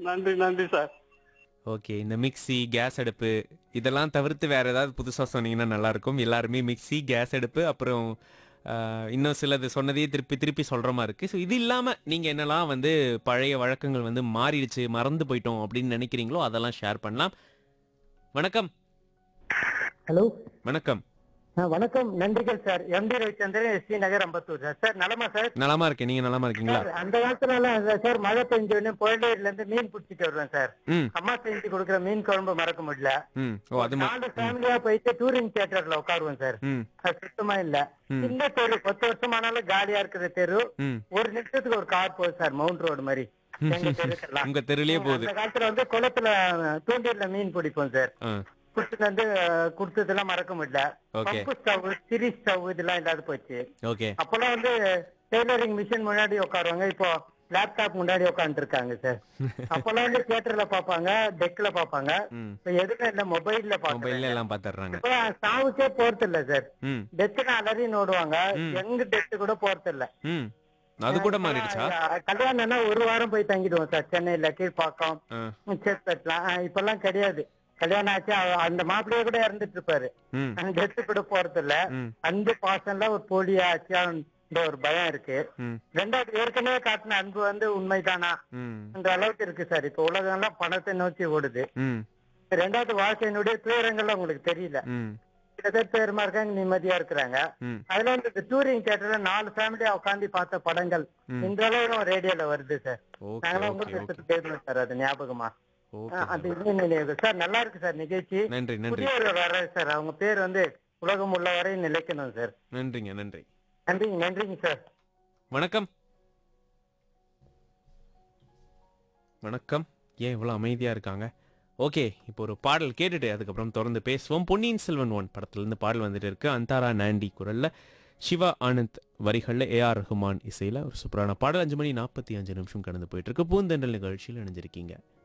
நன்றி நன்றி sir okay இந்த மிக்ஸி கேஸ் அடுப்பு இதெல்லாம் தவிர்த்து வேற ஏதாவது புதுசா சொன்னீங்கன்னா நல்லா இருக்கும் எல்லாருமே மிக்ஸி கேஸ் அடுப்பு அப்புறம் ஆஹ், இன்னும் சிலது சொன்னதையே திருப்பி திருப்பி சொல்ற மாதிரி இருக்கு ஸோ இது இல்லாம நீங்க என்னெல்லாம் வந்து பழைய வழக்கங்கள் வந்து மாறிடுச்சு மறந்து போயிட்டோம் அப்படின்னு நினைக்கிறீங்களோ அதெல்லாம் ஷேர் பண்ணலாம் வணக்கம் ஹலோ வணக்கம் ஆ, வணக்கம் நன்றிகள் sir MD Ravichandran ST Nagar Ambattur sir sir நலமா சார் நலமா இருக்கேன் நீங்க நலமா இருக்கீங்களா சார் அந்த காலத்துல எல்லாம் சார் மழை பெஞ்சோடனே புயலேரில இருந்து மீன் பிடிச்சிட்டு வருவேன் சார் ம் அம்மா செஞ்சு கொடுக்குற மீன் குழம்பு மறக்க முடியல ம் ஓ அது மா- நாலு ஃபேமிலியா போயிட்டு டூரிங் தியேட்டர்ல உட்காருவோம் சார் ம் அது சுத்தமா இல்ல ம். இந்த தெரு பத்து வருஷமானாலும் காலியா இருக்கிற தெரு ம் ஒரு நிமிஷத்துக்கு ஒரு கார் போகுது சார் மவுண்ட் ரோடு மாதிரி எங்க தெருக்கெல்லாம் உங்க தெருலயே போகுது அந்த காலத்துல வந்து குளத்துல தூண்டில மீன் பிடிப்போம் சார் ஆ குடுத்துட்டு வந்து குடுத்ததெல்லாம் மறக்க முடியல Okay. பம்பு ஸ்டவ் சிரி ஸ்டவ் இதெல்லாம் இல்லாத போச்சு ஓகே அப்பெல்லாம் வந்து டெய்லரிங் மிஷின் முன்னாடி உட்காருவாங்க இப்போ லேப்டாப் முன்னாடி உட்கார்ந்து இருக்காங்க சார் அப்பெல்லாம் வந்து தியேட்டர்ல பாப்பாங்க டெக்ல பாப்பாங்க ம் இப்ப எதுவும் இல்ல மொபைல்ல பாப்பாங்க மொபைல்ல எல்லாம் பாத்துறாங்க இப்ப சாவுக்கே போறது இல்ல சார் ம் டெத்துனா அலறி நோடுவாங்க ம். எங்க டெத்து கூட போறது இல்ல ம் அது கூட மாறிடுச்சா இப்ப கல்யாணம்னா ஒரு வாரம் போய் தங்கிடுவோம் சார் சென்னையில கீழ்பாக்கம் ஆ சேத்பட்லாம் இப்பெல்லாம் கிடையாது கல்யாணம் ஆச்சு அவ- அந்த மாப்பிள்ளைய கூட இறந்துட்டு இருப்பாரு ம் டெத்து கூட போறது இல்ல ம் அன்பு பாசம்ல ஒரு போலியா ஆச்சியான்ற ஒரு பயம் இருக்கு ம் ரெண்டாவது ஏற்கனவே காட்டின அன்பு வந்து உண்மைதானா ம் என்ற அளவுக்கு இருக்கு சார் இப்ப உலகம் எல்லாம் பணத்தை நோக்கி ஓடுது ம் ரெண்டாவது வாழ்க்கையினுடைய துயரங்கள்லாம் உங்களுக்கு தெரியல ம் சில பேர் துயரமா இருக்காங்க நிம்மதியா இருக்கிறாங்க ம் அதுல வந்து இந்த டூரிங் தியேட்டர்ல நாலு ஃபேமிலியா உட்காந்து பார்த்த படங்கள் ம். இந்த அளவு ரேடியோல வருது சார் ஓகே நாங்களாம் ஓகே உங்களுக்கு ஓகே எடுத்துட்டு போயிருந்தோம் சார் அது ஞாபகமா ஆ, ஓகே அது இன்னும் நினைவு சார் நல்லா இருக்கு சார் நிகழ்ச்சி நன்றி நன்றி புதியவர் வர சார் அவங்க பேர் வந்து உலகம் உள்ள வரை நிலைக்கணும் சார் நன்றிங்க நன்றி நன்றிங்க நன்றிங்க சார் வணக்கம் வணக்கம் ஏன் இவ்வளோ அமைதியா இருக்காங்க ஓகே இப்போ ஒரு பாடல் கேட்டுட்டு அதுக்கப்புறம் தொடர்ந்து பேசுவோம் பொன்னியின் செல்வன் ஒன் படத்துலேருந்து பாடல் வந்துட்டு இருக்கு அந்தாரா நாண்டி குரல்ல சிவா ஆனந்த் வரிகளில் ஏஆர் ரஹ்மான் இசையில் ஒரு சூப்பரான பாடல் அஞ்சு மணி நாற்பத்தி அஞ்சு நிமிஷம் கடந்து போயிட்டு இருக்கு பூந்தெண்டல் நிகழ்ச்சியில் இணைஞ்சிருக்கீங்க